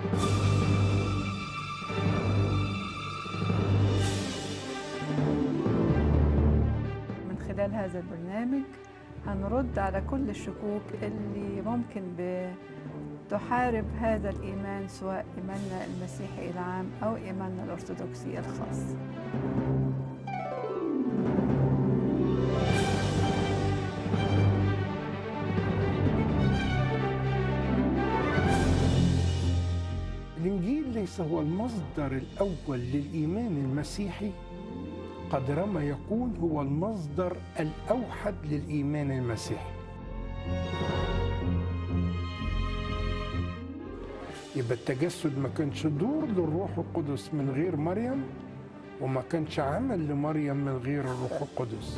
من خلال هذا البرنامج هنرد على كل الشكوك اللي ممكن بتحارب هذا الإيمان سواء إيماننا المسيحي العام أو إيماننا الأرثوذكسي الخاص الإنجيل ليس هو المصدر الأول للإيمان المسيحي قدر ما يكون هو المصدر الأوحد للإيمان المسيحي يبقى التجسد ما كانش دور للروح القدس من غير مريم وما كانش عمل لمريم من غير الروح القدس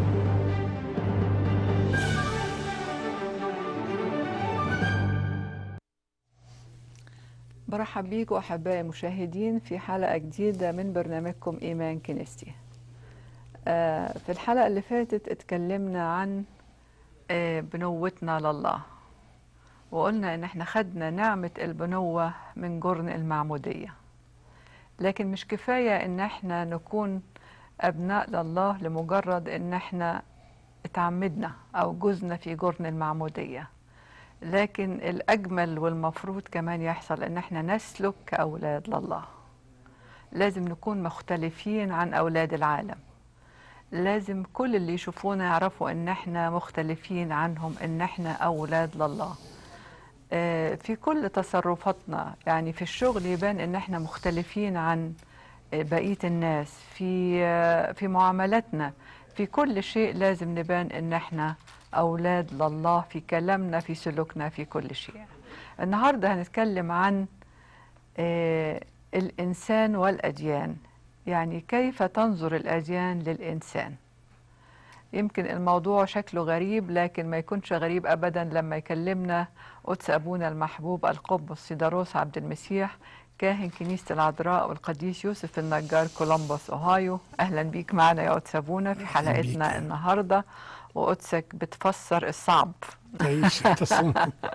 برحب بيكم أحبائي المشاهدين في حلقة جديدة من برنامجكم إيمان كنيستي آه، في الحلقة اللي فاتت اتكلمنا عن آه، بنوتنا لله وقلنا إن احنا خدنا نعمة البنوة من جرن المعمودية لكن مش كفاية إن احنا نكون أبناء لله لمجرد إن احنا اتعمدنا أو جزنا في جرن المعمودية لكن الأجمل والمفروض كمان يحصل إن احنا نسلك كأولاد لله لازم نكون مختلفين عن أولاد العالم لازم كل اللي يشوفونا يعرفوا إن احنا مختلفين عنهم إن احنا أولاد لله آه، في كل تصرفاتنا يعني في الشغل يبان إن احنا مختلفين عن آه، بقية الناس في آه، في معاملاتنا في كل شيء لازم نبان إن احنا أولاد لله في كلامنا في سلوكنا في كل شيء النهاردة هنتكلم عن آه، الإنسان والأديان يعني كيف تنظر الأديان للإنسان يمكن الموضوع شكله غريب لكن ما يكونش غريب أبدا لما يكلمنا قدس أبونا المحبوب القبص سيداروس عبد المسيح كاهن كنيسة العذراء والقديس يوسف النجار كولومبوس أوهايو أهلا بيك معنا يا قدس أبونا في أهلاً بيك. حلقتنا النهاردة وقدسك بتفسر الصعب تعيش يا تصون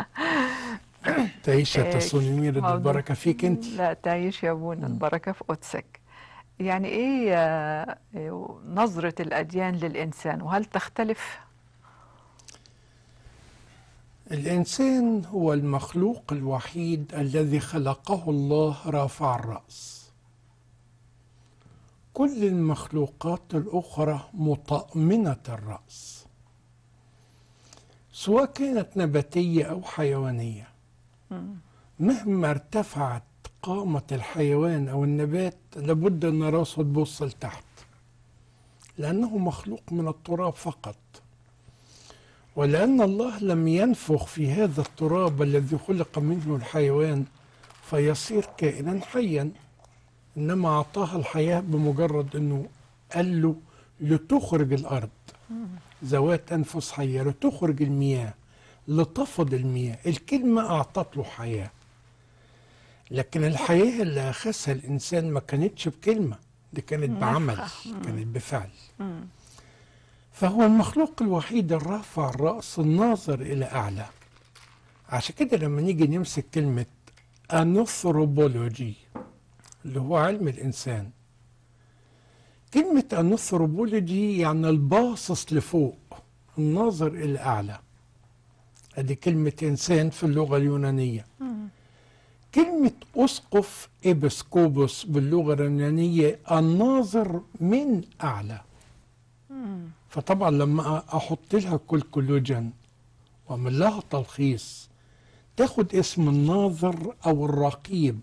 تعيش يا إيه، تصونيمير موضوع- البركة فيك أنت لا تعيش يا ابونا البركة في قدسك يعني ايه آه، إيه نظرة الأديان للإنسان وهل تختلف؟ الإنسان هو المخلوق الوحيد الذي خلقه الله رافع الرأس كل المخلوقات الأخرى مطأمنة الرأس سواء كانت نباتية أو حيوانية مهما ارتفعت قامة الحيوان أو النبات لابد أن راسه تبص لتحت لأنه مخلوق من التراب فقط ولأن الله لم ينفخ في هذا التراب الذي خلق منه الحيوان فيصير كائنا حيا إنما أعطاها الحياة بمجرد أنه قال له لتخرج الأرض ذوات أنفس حية لتخرج المياه لتفض المياه الكلمة أعطت له حياة لكن الحياة اللي أخذها الإنسان ما كانتش بكلمة دي كانت بعمل نفخة. كانت بفعل فهو المخلوق الوحيد الرافع الرأس الناظر إلى أعلى عشان كده لما نيجي نمسك كلمة أنثروبولوجي اللي هو علم الإنسان كلمة أنثروبولوجي يعني الباصص لفوق الناظر إلى أعلى ادي كلمة إنسان في اللغة اليونانية كلمة أسقف إبسكوبوس باللغة اليونانية الناظر من أعلى فطبعا لما أحط لها كلكولوجين وأعمل لها تلخيص تاخد اسم الناظر أو الرقيب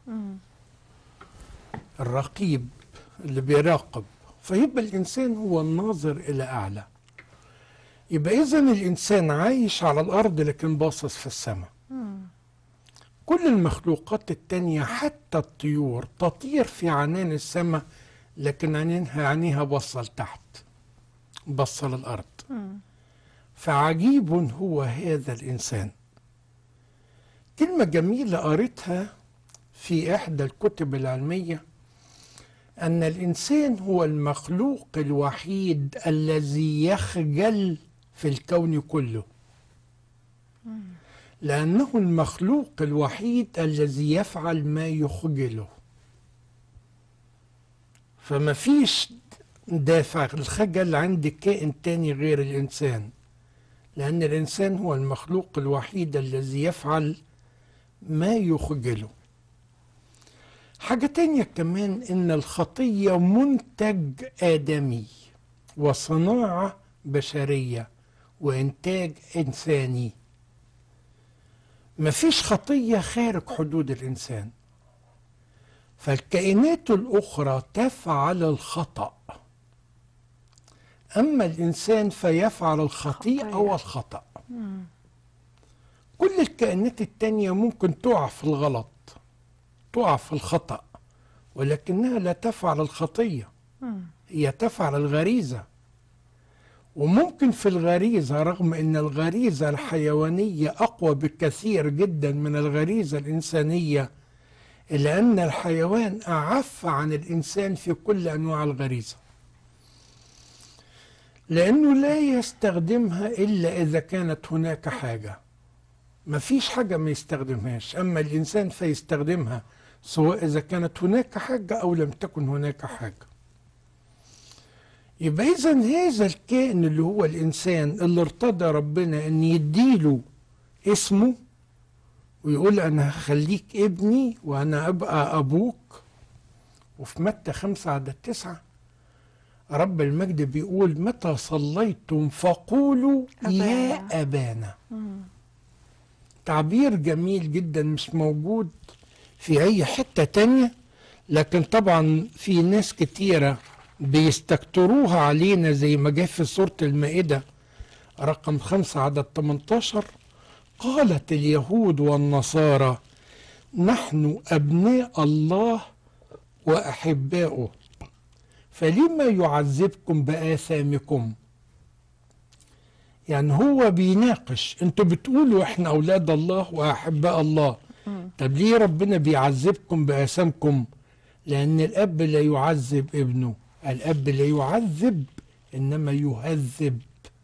الرقيب اللي بيراقب فيبقى الإنسان هو الناظر إلى أعلى يبقى إذا الإنسان عايش على الأرض لكن باصص في السماء كل المخلوقات التانية حتى الطيور تطير في عنان السماء لكن عينها عينيها بصة لتحت بصة للأرض فعجيب هو هذا الإنسان كلمة جميلة قريتها في إحدى الكتب العلمية أن الإنسان هو المخلوق الوحيد الذي يخجل في الكون كله لأنه المخلوق الوحيد الذي يفعل ما يخجله فما فيش دافع الخجل عند كائن تاني غير الإنسان لأن الإنسان هو المخلوق الوحيد الذي يفعل ما يخجله حاجة تانية كمان إن الخطية منتج آدمي وصناعة بشرية وإنتاج إنساني مفيش خطية خارج حدود الإنسان فالكائنات الأخرى تفعل الخطأ أما الإنسان فيفعل الخطيئة خطيئة. والخطأ كل الكائنات التانية ممكن تقع في الغلط تقع في الخطأ ولكنها لا تفعل الخطية هي تفعل الغريزة وممكن في الغريزة رغم أن الغريزة الحيوانية أقوى بكثير جدا من الغريزة الإنسانية إلا أن الحيوان أعف عن الإنسان في كل أنواع الغريزة لأنه لا يستخدمها إلا إذا كانت هناك حاجة ما فيش حاجة ما يستخدمهاش أما الإنسان فيستخدمها سواء إذا كانت هناك حاجة أو لم تكن هناك حاجة يبقى إذا هذا الكائن اللي هو الإنسان اللي ارتضى ربنا أن يديله اسمه ويقول أنا هخليك ابني وأنا أبقى أبوك وفي متى خمسة عدد تسعة رب المجد بيقول متى صليتم فقولوا يا أبانا. أبانا تعبير جميل جدا مش موجود في أي حتة تانية لكن طبعا في ناس كتيرة بيستكتروها علينا زي ما جه في سورة المائدة رقم خمسة عدد 18 قالت اليهود والنصارى نحن أبناء الله وأحباؤه فلما يعذبكم بآثامكم يعني هو بيناقش انتوا بتقولوا احنا اولاد الله واحباء الله طب ليه ربنا بيعذبكم بآثامكم لان الاب لا يعذب ابنه الاب لا يعذب انما يهذب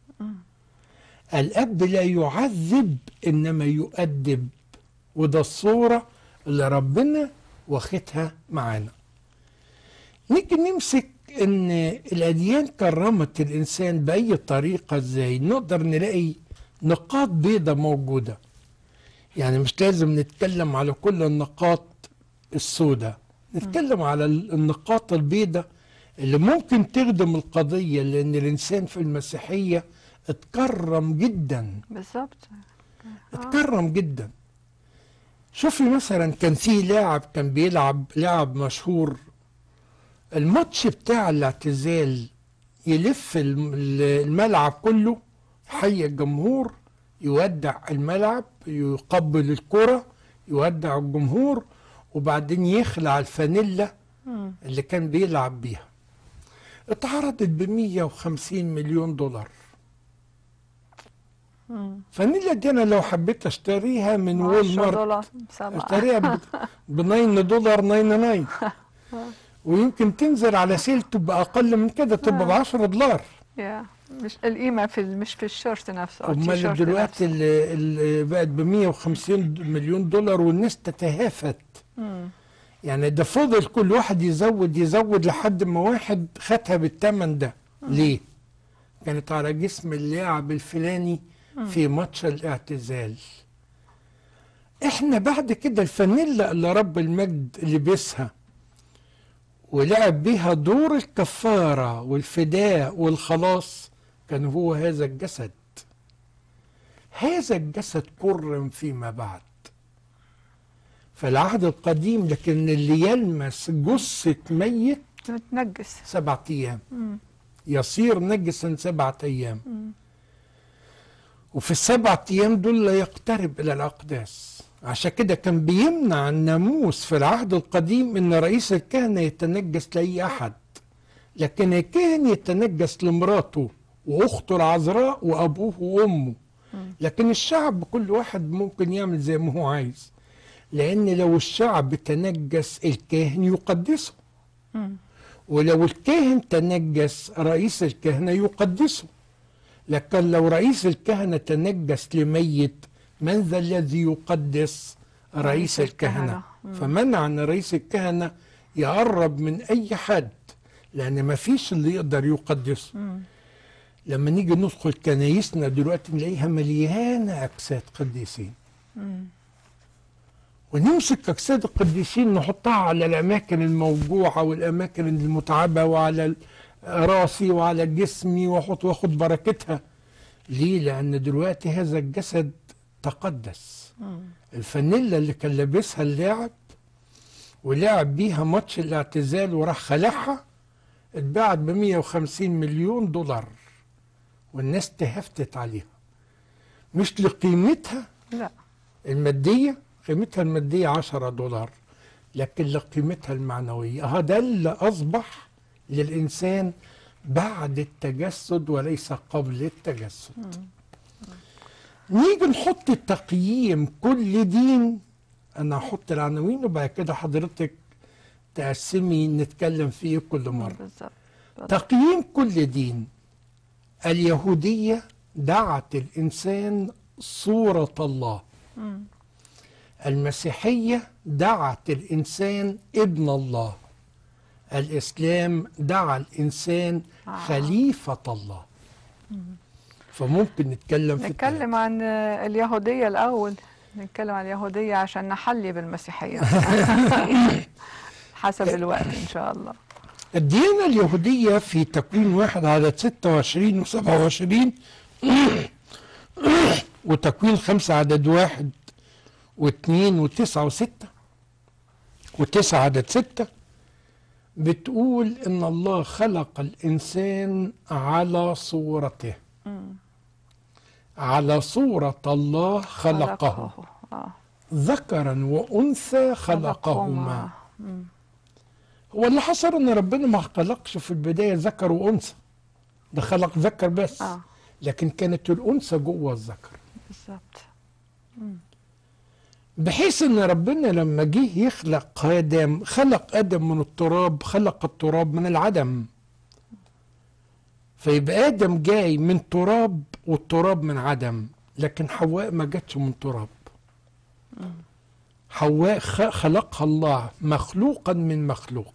الاب لا يعذب انما يؤدب وده الصوره اللي ربنا واخدها معانا نيجي نمسك ان الاديان كرمت الانسان باي طريقه ازاي نقدر نلاقي نقاط بيضة موجوده يعني مش لازم نتكلم على كل النقاط السوداء نتكلم على ال- النقاط البيضاء اللي ممكن تخدم القضيه لان الانسان في المسيحيه اتكرم جدا بالظبط اتكرم جدا شوفي مثلا كان في لاعب كان بيلعب لاعب مشهور الماتش بتاع الاعتزال يلف الم- الملعب كله حي الجمهور يودع الملعب يقبل الكرة يودع الجمهور وبعدين يخلع الفانيلا مم. اللي كان بيلعب بيها اتعرضت ب 150 مليون دولار مم. فانيلا دي انا لو حبيت اشتريها من وول 10 مارت دولار سبعة اشتريها ب 9 دولار 99 ويمكن تنزل على سيل تبقى اقل من كده تبقى ب 10 دولار يا مش القيمة في ال- مش في الشورت نفسه أو امال التيشيرت دلوقتي نفسه. اللي, اللي بقت ب 150 مليون دولار والناس تتهافت مم. يعني ده فضل كل واحد يزود يزود لحد ما واحد خدها بالثمن ده ليه؟ كانت على جسم اللاعب الفلاني في ماتش الاعتزال احنا بعد كده الفانيلا اللي رب المجد لبسها ولعب بيها دور الكفارة والفداء والخلاص كان هو هذا الجسد هذا الجسد كرم فيما بعد فالعهد القديم لكن اللي يلمس جثة ميت متنجس سبعة أيام مم. يصير نجسا سبعة أيام مم. وفي السبعة أيام دول لا يقترب إلى الأقداس عشان كده كان بيمنع الناموس في العهد القديم إن رئيس الكهنة يتنجس لأي أحد لكن الكاهن يتنجس لمراته وأخته العذراء وأبوه وأمه لكن الشعب كل واحد ممكن يعمل زي ما هو عايز لأن لو الشعب تنجس الكاهن يقدسه مم. ولو الكاهن تنجس رئيس الكهنة يقدسه لكن لو رئيس الكهنة تنجس لميت من ذا الذي يقدس رئيس رئيس الكهنة الكهنة. مم. فمنع ان رئيس الكهنة يقرب من اي حد لان ما فيش اللي يقدر يقدسه مم. لما نيجي ندخل كنايسنا دلوقتي نلاقيها مليانة اجساد قديسين مم. ونمسك اجساد القديسين نحطها على الاماكن الموجوعه والاماكن المتعبه وعلى راسي وعلى جسمي واحط واخد بركتها ليه لان دلوقتي هذا الجسد تقدس مم. الفانيلا اللي كان لابسها اللاعب ولعب بيها ماتش الاعتزال وراح خلعها اتباعت ب 150 مليون دولار والناس تهفتت عليها مش لقيمتها لا المادية قيمتها المادية 10 دولار لكن لقيمتها المعنوية هذا اللي أصبح للإنسان بعد التجسد وليس قبل التجسد نيجي نحط تقييم كل دين أنا هحط العناوين وبعد كده حضرتك تقسمي نتكلم فيه كل مرة بالظبط تقييم كل دين اليهودية دعت الإنسان صورة الله مم. المسيحية دعت الإنسان ابن الله الإسلام دعا الإنسان آه. خليفة الله فممكن نتكلم في نتكلم عن آه، اليهودية الأول نتكلم عن اليهودية عشان نحلي بالمسيحية حسب الوقت إن شاء الله الديانة اليهودية في تكوين واحد عدد 26 و 27 وتكوين خمسة عدد واحد واثنين وتسعة وستة وتسعة عدد ستة بتقول إن الله خلق الإنسان على صورته مم. على صورة الله خلقه آه. ذكرا وأنثى خلقهما مم. هو اللي حصل ان ربنا ما خلقش في البدايه ذكر وانثى ده خلق ذكر بس آه. لكن كانت الانثى جوه الذكر بالظبط بحيث ان ربنا لما جه يخلق ادم خلق ادم من التراب خلق التراب من العدم فيبقى ادم جاي من تراب والتراب من عدم لكن حواء ما جاتش من تراب حواء خ- خلقها الله مخلوقا من مخلوق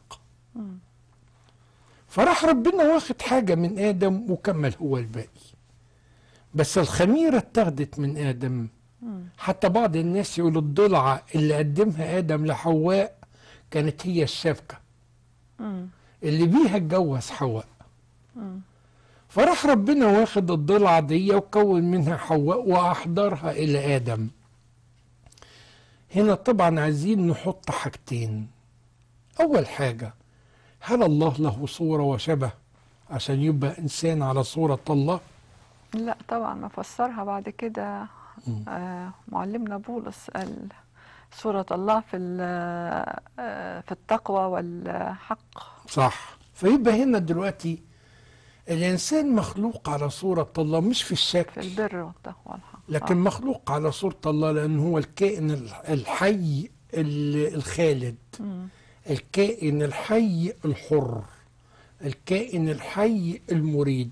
فراح ربنا واخد حاجة من آدم وكمل هو الباقي بس الخميرة اتاخدت من آدم حتى بعض الناس يقولوا الضلعة اللي قدمها آدم لحواء كانت هي الشبكة مم. اللي بيها اتجوز حواء فراح ربنا واخد الضلعة دي وكون منها حواء وأحضرها إلى آدم هنا طبعا عايزين نحط حاجتين أول حاجة هل الله له صورة وشبه عشان يبقى إنسان على صورة الله لا طبعا ما فسرها بعد كده آه معلمنا بولس قال صورة الله في ال- آه، في التقوى والحق صح فيبقى هنا دلوقتي الإنسان مخلوق على صورة الله مش في في الشكل البر والتقوى والحق لكن مخلوق على صورة الله لأن هو الكائن الح- الحي ال- الخالد مم. الكائن الحي الحر الكائن الحي المريد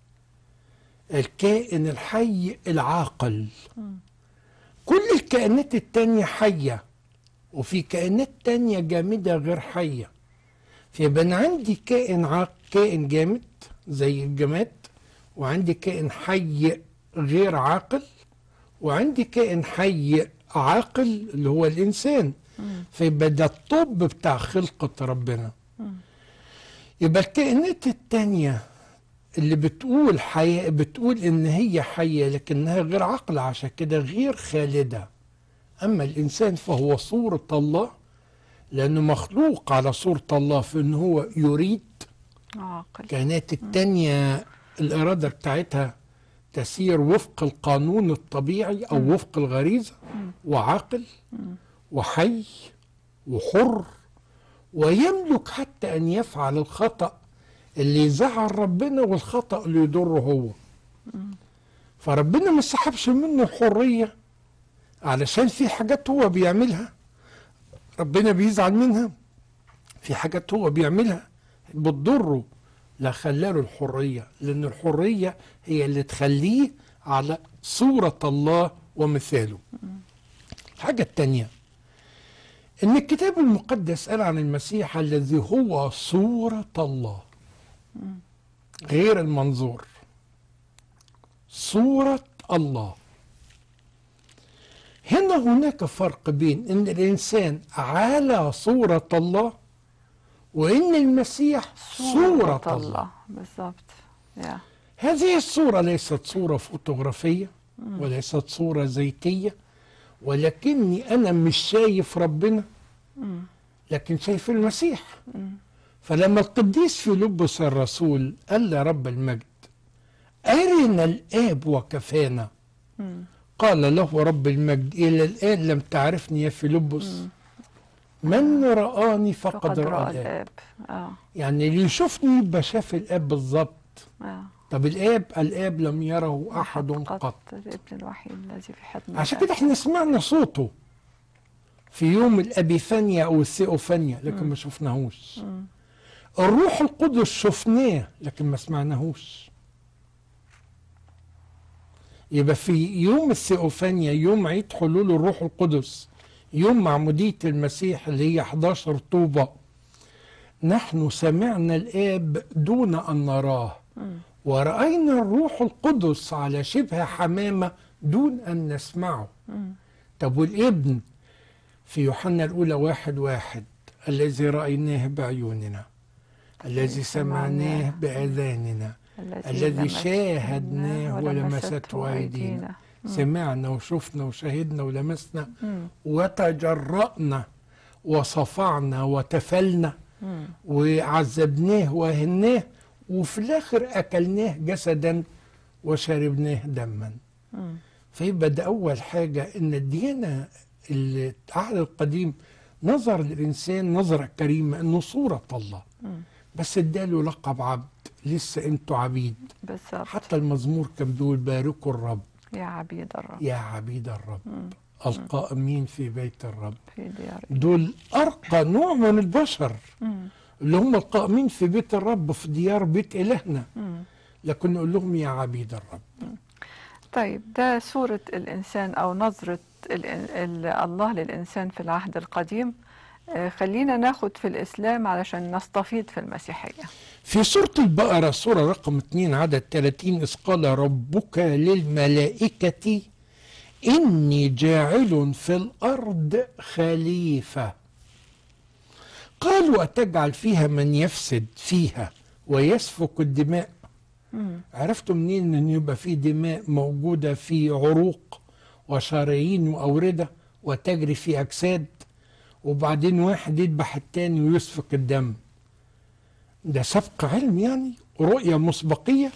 الكائن الحي العاقل كل الكائنات التانية حية وفي كائنات تانية جامدة غير حية فيبقى أنا عندي كائن عاق كائن جامد زي الجماد وعندي كائن حي غير عاقل وعندي كائن حي عاقل اللي هو الإنسان فيبقى ده الطب بتاع خلقة ربنا يبقى الكائنات التانية اللي بتقول حياة بتقول إن هي حية لكنها غير عاقلة عشان كده غير خالدة أما الإنسان فهو صورة الله لأنه مخلوق على صورة الله في إن هو يريد عاقل الكائنات التانية الإرادة بتاعتها تسير وفق القانون الطبيعي أو وفق الغريزة وعاقل وحي وحر ويملك حتى أن يفعل الخطأ اللي يزعل ربنا والخطأ اللي يضره هو فربنا ما سحبش منه الحرية علشان في حاجات هو بيعملها ربنا بيزعل منها في حاجات هو بيعملها بتضره لا خلاله الحرية لأن الحرية هي اللي تخليه على صورة الله ومثاله الحاجة التانية ان الكتاب المقدس قال عن المسيح الذي هو صورة الله غير المنظور صورة الله هنا هناك فرق بين ان الانسان على صورة الله وان المسيح صورة, الله. بالضبط يا هذه الصورة ليست صورة فوتوغرافية وليست صورة زيتية ولكني أنا مش شايف ربنا لكن شايف المسيح فلما القديس فيلبس الرسول قال لرب المجد أرنا الآب وكفانا قال له رب المجد إلى الآن لم تعرفني يا فيلبس من رآني فقد, فقد رأى رأى الآب الآب اه يعني اللي يشوفني يبقى شاف الآب بالظبط اه طب الآب الآب لم يره أحد قط الابن الوحيد الذي في حضن عشان الآب. كده احنا سمعنا صوته في يوم الأبيفانيا أو الثيوفانيا لكن ما شفناهوش الروح القدس شفناه لكن ما سمعناهوش يبقى في يوم الثيوفانيا يوم عيد حلول الروح القدس يوم معمودية المسيح اللي هي 11 طوبة نحن سمعنا الآب دون أن نراه ورأينا الروح القدس على شبه حمامة دون أن نسمعه طب والابن في يوحنا الأولى واحد واحد الذي رأيناه بعيوننا الذي سمعناه بآذاننا الذي لمسته شاهدناه ولمسته ولمسته أيدينا سمعنا وشفنا وشهدنا ولمسنا مم. وتجرأنا وصفعنا وتفلنا وعذبناه وهناه وفي الآخر أكلناه جسدا وشربناه دما مم. فيبقى ده أول حاجة إن الديانة العهد القديم نظر للإنسان نظرة كريمة إنه صورة الله مم. بس اداله لقب عبد لسه انتوا عبيد بالضبط حتى المزمور كان بيقول باركوا الرب يا عبيد الرب يا عبيد الرب مم. القائمين في بيت الرب في ديار دول أرقى نوع من البشر مم. اللي هم القائمين في بيت الرب في ديار بيت إلهنا مم. لكن نقول لهم يا عبيد الرب طيب ده صورة الإنسان أو نظرة ال- ال- الله للإنسان في العهد القديم آه، خلينا ناخد في الإسلام علشان نستفيد في المسيحية في سورة البقرة سورة رقم 2 عدد 30 إذ قال ربك للملائكة إني جاعل في الأرض خليفة قالوا أتجعل فيها من يفسد فيها ويسفك الدماء مم. عرفتوا منين ان يبقى في دماء موجوده في عروق وشرايين واورده وتجري في اجساد وبعدين واحد يذبح التاني ويسفك الدم ده سبق علم يعني رؤيه مسبقيه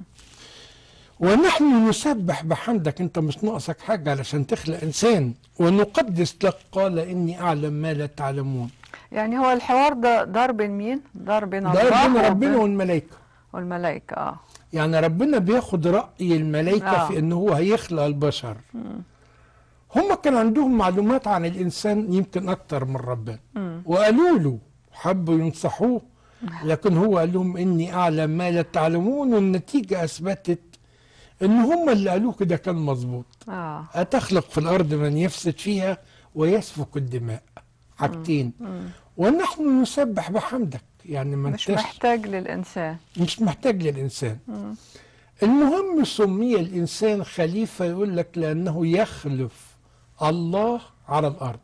ونحن نسبح بحمدك انت مش ناقصك حاجه علشان تخلق انسان ونقدس لك قال اني اعلم ما لا تعلمون يعني هو الحوار ده دار بين مين؟ دار بين ده الله ربنا وبين- ربنا والملائكه والملائكة اه يعني ربنا بياخد رأي الملائكة آه. في ان هو هيخلق البشر هم كان عندهم معلومات عن الانسان يمكن اكتر من ربنا مم. وقالوا له حبوا ينصحوه لكن هو قال لهم اني اعلم ما لا تعلمون والنتيجة اثبتت ان هم اللي قالوه كده كان مظبوط اه أتخلق في الأرض من يفسد فيها ويسفك الدماء حاجتين مم. ونحن نسبح بحمدك يعني ما مش انتش محتاج للإنسان مش محتاج للإنسان مم. المهم سمي الإنسان خليفة يقول لك لأنه يخلف الله على الأرض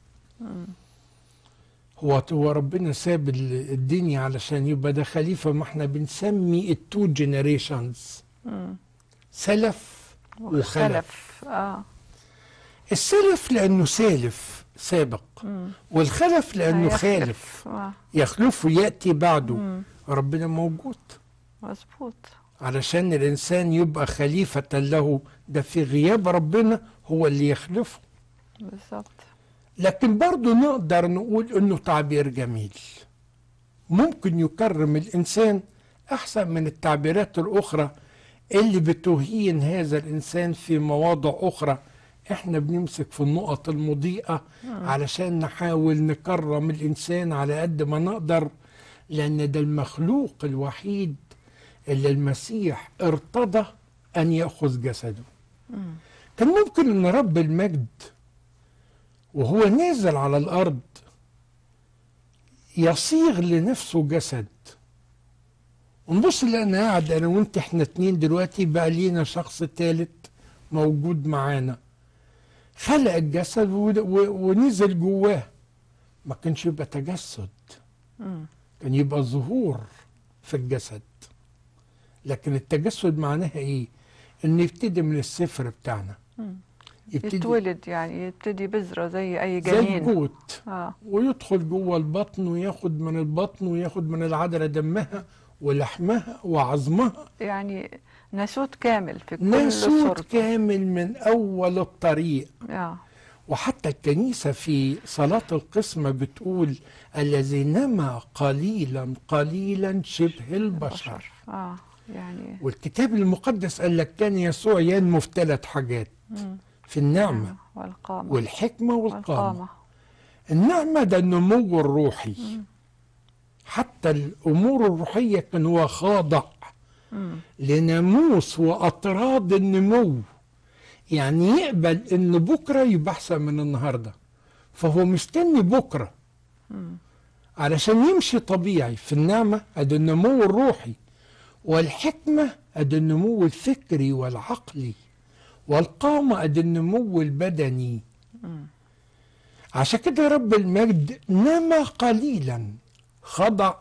هو هو ربنا ساب ال- الدنيا علشان يبقى ده خليفة ما احنا بنسمي التو جنريشنز مم. سلف وخلف خلف اه السلف لأنه سالف سابق مم. والخلف لأنه هيخلف. خالف آه. يخلف ويأتي بعده مم. ربنا موجود مظبوط علشان الإنسان يبقى خليفة له ده في غياب ربنا هو اللي يخلفه بالظبط لكن برضه نقدر نقول انه تعبير جميل ممكن يكرم الانسان احسن من التعبيرات الاخرى اللي بتهين هذا الانسان في مواضع اخرى احنا بنمسك في النقط المضيئة علشان نحاول نكرم الانسان على قد ما نقدر لان ده المخلوق الوحيد اللي المسيح ارتضى ان ياخذ جسده مم. كان ممكن ان رب المجد وهو نازل على الارض يصيغ لنفسه جسد ونبص اللي انا قاعد انا وانت احنا اتنين دلوقتي بقى لينا شخص ثالث موجود معانا خلق الجسد و- و- ونزل جواه ما كانش يبقى تجسد مم. كان يبقى ظهور في الجسد لكن التجسد معناها ايه ان يبتدي من الصفر بتاعنا مم. يبتدي يتولد يعني يبتدي بذرة زي أي زي جنين الجوت اه ويدخل جوه البطن وياخد من البطن وياخد من العذراء دمها ولحمها وعظمها يعني ناسوت كامل في كل ناسوت صورته كامل من اول الطريق اه وحتى الكنيسة في صلاة القسمة بتقول الذي نما قليلا قليلا شبه البشر اه يعني والكتاب المقدس قال لك كان يسوع ينمو في ثلاث حاجات مم. في النعمة والقامة والحكمة والقامة والقامة النعمة ده النمو الروحي حتى الأمور الروحية كان هو خاضع مم. لناموس وأطراد النمو يعني يقبل إن بكرة يبقى أحسن من النهاردة فهو مستني بكرة مم. علشان يمشي طبيعي في النعمة أدي النمو الروحي والحكمة أدي النمو الفكري والعقلي والقامة أدي النمو البدني مم. عشان كده رب المجد نما قليلا خضع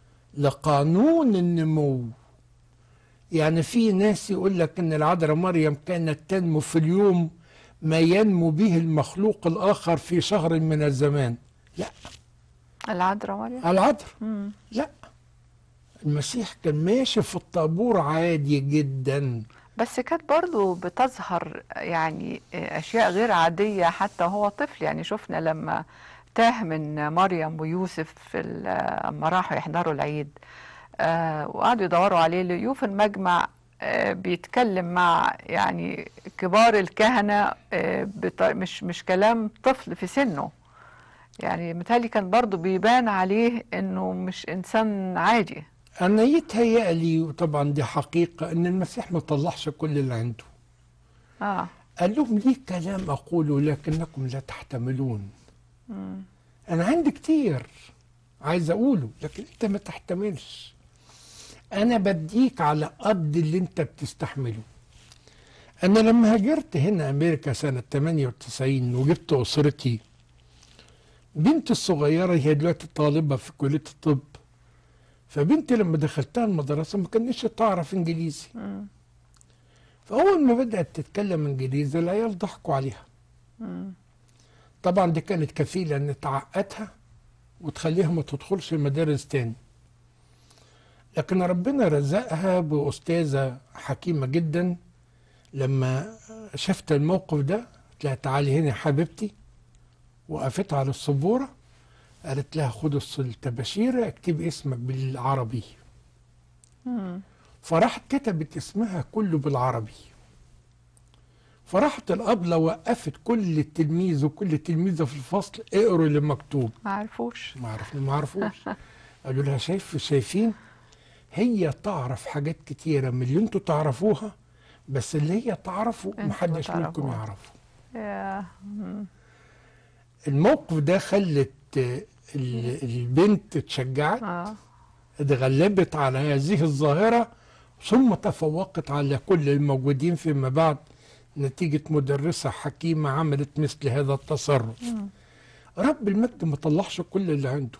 لقانون النمو يعني في ناس يقول لك ان العذراء مريم كانت تنمو في اليوم ما ينمو به المخلوق الاخر في شهر من الزمان لا العذراء مريم العذراء مم. لا المسيح كان ماشي في الطابور عادي جدا بس كانت برضو بتظهر يعني أشياء غير عادية حتى وهو طفل يعني شفنا لما تاه من مريم ويوسف في ال- لما راحوا يحضروا العيد آه، وقعدوا يدوروا عليه لقيوه في المجمع آه، بيتكلم مع يعني كبار الكهنة آه، بط- مش مش كلام طفل في سنه يعني متهيألي كان برضو بيبان عليه انه مش انسان عادي انا يتهيألي وطبعا دي حقيقة ان المسيح ما طلعش كل اللي عنده اه قال لهم ليه كلام أقوله لكنكم لا تحتملون مم. أنا عندي كتير عايز أقوله لكن أنت ما تحتملش أنا بديك على قد اللي أنت بتستحمله أنا لما هاجرت هنا أمريكا سنة 98 وجبت أسرتي بنتي الصغيرة هي دلوقتي طالبة في كلية الطب فبنتي لما دخلتها المدرسة ما كانتش تعرف إنجليزي مم. فأول ما بدأت تتكلم إنجليزي العيال ضحكوا عليها مم. طبعا دي كانت كفيلة ان تعقدها وتخليها ما تدخلش المدارس تاني لكن ربنا رزقها بأستاذة حكيمة جدا لما شفت الموقف ده قلت لها تعالي هنا يا حبيبتي وقفت على السبورة قالت لها خد الص- التباشيرة اكتبي اسمك بالعربي مم. فراحت كتبت اسمها كله بالعربي فراحت الأبلة وقفت كل تلميذ وكل تلميذة في الفصل اقروا اللي مكتوب ما عرفوش ما عرف ما عرفوش قالوا لها شايف شايفين هي تعرف حاجات كتيرة من اللي انتوا تعرفوها بس اللي هي تعرفه انتوا محدش منكم تعرفوها. يعرفه يا مم. الموقف ده خلت آه، ال- البنت اتشجعت اه اتغلبت على هذه الظاهرة ثم تفوقت على كل الموجودين فيما بعد نتيجة مدرسة حكيمة عملت مثل هذا التصرف مم. رب المجد ما طلعش كل اللي عنده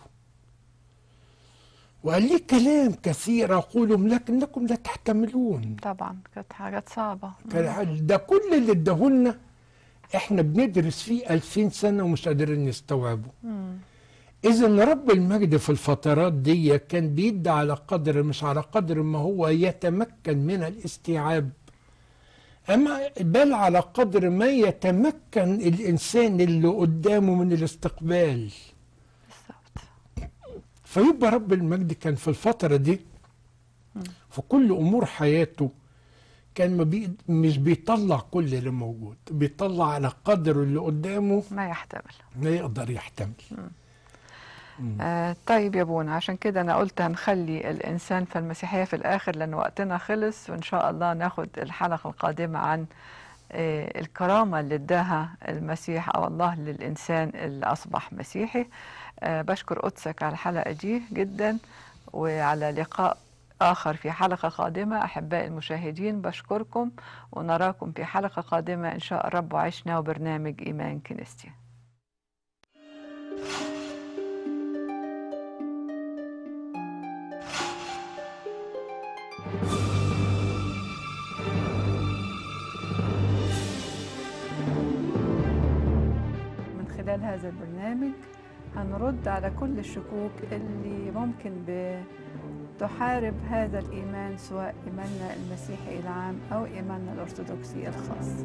وقال لي كلام كثير أقولهم لكنكم لا تحتملون طبعا كانت حاجات صعبة كان- ده كل اللي اداهولنا احنا بندرس فيه ألفين سنة ومش قادرين نستوعبه مم. إذا رب المجد في الفترات دي كان بيدي على قدر مش على قدر ما هو يتمكن من الاستيعاب أما بل على قدر ما يتمكن الإنسان اللي قدامه من الاستقبال بالظبط فيبقى رب المجد كان في الفترة دي في كل أمور حياته كان ما بي مش بيطلع كل اللي موجود بيطلع على قدر اللي قدامه ما يحتمل ما يقدر يحتمل آه طيب يا بونا عشان كده انا قلت هنخلي الانسان في المسيحيه في الاخر لان وقتنا خلص وان شاء الله ناخد الحلقه القادمه عن آه، الكرامة اللي اداها المسيح أو الله للإنسان اللي أصبح مسيحي آه، بشكر قدسك على الحلقة دي جدا وعلى لقاء آخر في حلقة قادمة أحبائي المشاهدين بشكركم ونراكم في حلقة قادمة إن شاء الرب وعشنا وبرنامج إيمان كنيستي من خلال هذا البرنامج هنرد على كل الشكوك اللي ممكن بتحارب هذا الإيمان سواء إيماننا المسيحي العام أو إيماننا الأرثوذكسي الخاص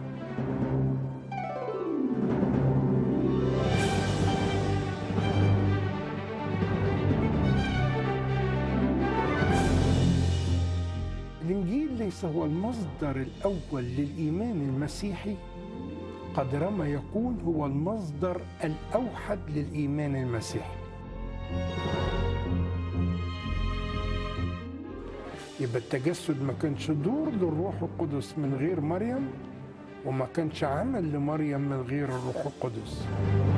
الإنجيل ليس هو المصدر الأول للإيمان المسيحي قدر ما يكون هو المصدر الأوحد للإيمان المسيحي يبقى التجسد ما كانش دور للروح القدس من غير مريم وما كانش عمل لمريم من غير الروح القدس